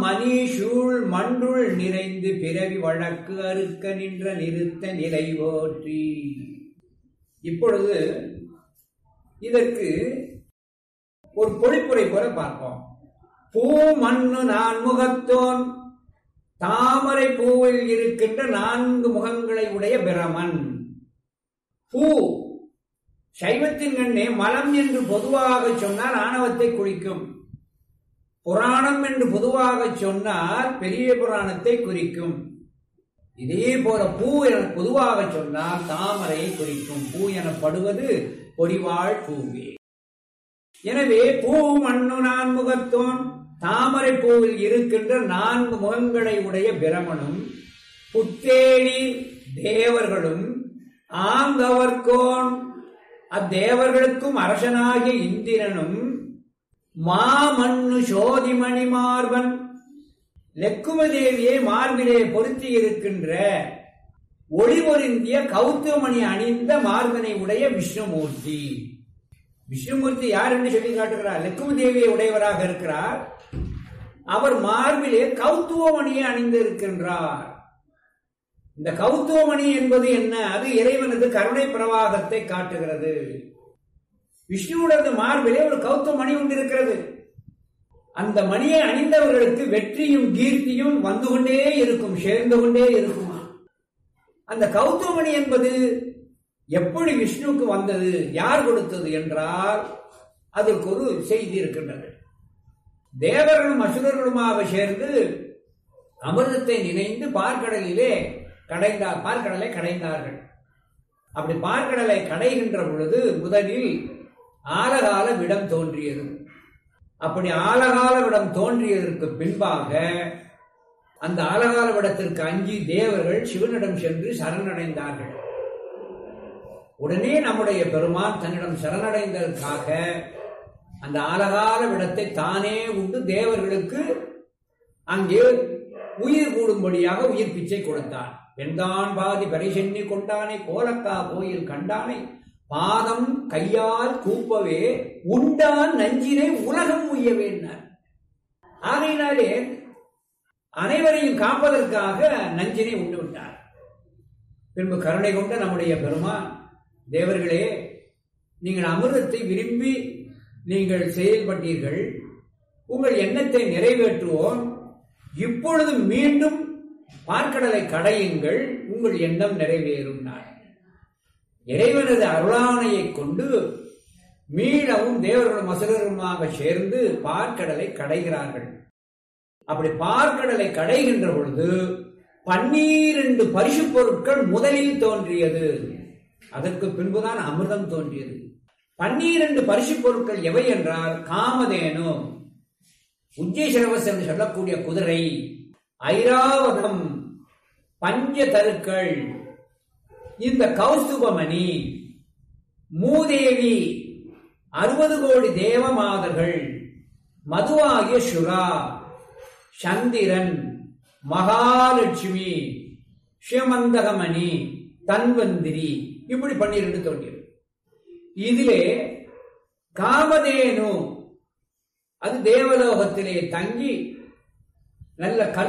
மணி சூழ் மண்டுள் நிறைந்து பிறவி வழக்கு அறுக்க நின்ற நிறுத்த நிலை போற்றி இப்பொழுது இதற்கு ஒரு பொழிப்புரை போல பார்ப்போம் பூ மண்ணு நான் முகத்தோன் தாமரை பூவில் இருக்கின்ற நான்கு முகங்களை உடைய பிரமன் பூ சைவத்தின் கண்ணே மலம் என்று பொதுவாக சொன்னால் ஆணவத்தை குறிக்கும் புராணம் என்று பொதுவாக சொன்னால் பெரிய புராணத்தை குறிக்கும் இதே போல பூ என பொதுவாக சொன்னால் தாமரையை குறிக்கும் பூ எனப்படுவது பொறிவாழ் பூவே எனவே பூ மண்ணு நான் முகத்தோன் தாமரை பூவில் இருக்கின்ற நான்கு முகங்களை உடைய பிரமனும் புத்தேடி தேவர்களும் ஆங்கவர்கோன் அத்தேவர்களுக்கும் அரசனாகிய இந்திரனும் மாமண்ணு சோதிமணி மார்பன் லெக்குமதேவியை மார்பிலே பொருத்தி இருக்கின்ற ஒளி பொருந்திய கௌத்துவமணி அணிந்த மார்பனை உடைய விஷ்ணுமூர்த்தி விஷ்ணுமூர்த்தி யார் என்று சொல்லி காட்டுகிறார் லெக்கும தேவியை உடையவராக இருக்கிறார் அவர் மார்பிலே கௌத்துவமணியை அணிந்து இருக்கின்றார் இந்த கௌத்துவமணி என்பது என்ன அது இறைவனது கருணை பிரவாகத்தை காட்டுகிறது விஷ்ணுவுடைய மார்பிலே ஒரு கௌத்துவ மணி ஒன்று இருக்கிறது அந்த மணியை அணிந்தவர்களுக்கு வெற்றியும் கீர்த்தியும் வந்து கொண்டே இருக்கும் சேர்ந்து கொண்டே இருக்குமா அந்த கௌத்துவமணி என்பது எப்படி விஷ்ணுவுக்கு வந்தது யார் கொடுத்தது என்றால் அதற்கு ஒரு செய்தி இருக்கின்றது தேவர்களும் அசுரர்களுமாக சேர்ந்து அமிர்தத்தை நினைந்து பார்க்கடலிலே கடைந்தார் பார்க்கடலை கடைந்தார்கள் அப்படி பார்க்கடலை கடைகின்ற பொழுது முதலில் ஆலகால விடம் தோன்றியது அப்படி ஆலகால விடம் தோன்றியதற்கு பின்பாக அந்த ஆலகால விடத்திற்கு அஞ்சி தேவர்கள் சிவனிடம் சென்று சரணடைந்தார்கள் உடனே நம்முடைய பெருமான் தன்னிடம் சரணடைந்ததற்காக அந்த ஆலகால விடத்தை தானே உண்டு தேவர்களுக்கு அங்கே உயிர் கூடும்படியாக உயிர் பிச்சை கொடுத்தான் வெண்தான் பாதி பரிசெண்ணி கொண்டானை கோலக்கா கோயில் கண்டானை பாதம் கையால் கூப்பவே உண்டான் நஞ்சினை உலகம் உய்யவேன்னார் ஆகையினாலே அனைவரையும் காப்பதற்காக நஞ்சினை உண்டு விட்டார் பின்பு கருணை கொண்ட நம்முடைய பெருமான் தேவர்களே நீங்கள் அமிர்தத்தை விரும்பி நீங்கள் செயல்பட்டீர்கள் உங்கள் எண்ணத்தை நிறைவேற்றுவோம் இப்பொழுது மீண்டும் பார்க்கடலை கடையுங்கள் உங்கள் எண்ணம் நிறைவேறும் நாள் இறைவனது அருளாணையை கொண்டு மீளவும் தேவர்களும் அசுரருமாக சேர்ந்து பார்க்கடலை கடைகிறார்கள் அப்படி பார்க்கடலை கடைகின்ற பொழுது பன்னீரண்டு பரிசு பொருட்கள் முதலில் தோன்றியது அதற்கு பின்புதான் அமிர்தம் தோன்றியது பன்னீரண்டு பரிசு பொருட்கள் எவை என்றால் காமதேனு உஜ்ஜேஸ்வரவஸ் என்று சொல்லக்கூடிய குதிரை ஐராவதம் பஞ்ச தருக்கள் இந்த கௌஸ்துபமணி மூதேவி அறுபது கோடி தேவமாதர்கள் மதுவாகிய சுரா சந்திரன் மகாலட்சுமி சிவமந்தகமணி தன்வந்திரி இப்படி பன்னிரண்டு தோன்றியது இதிலே காமதேனு அது தேவலோகத்திலே தங்கி நல்ல கற்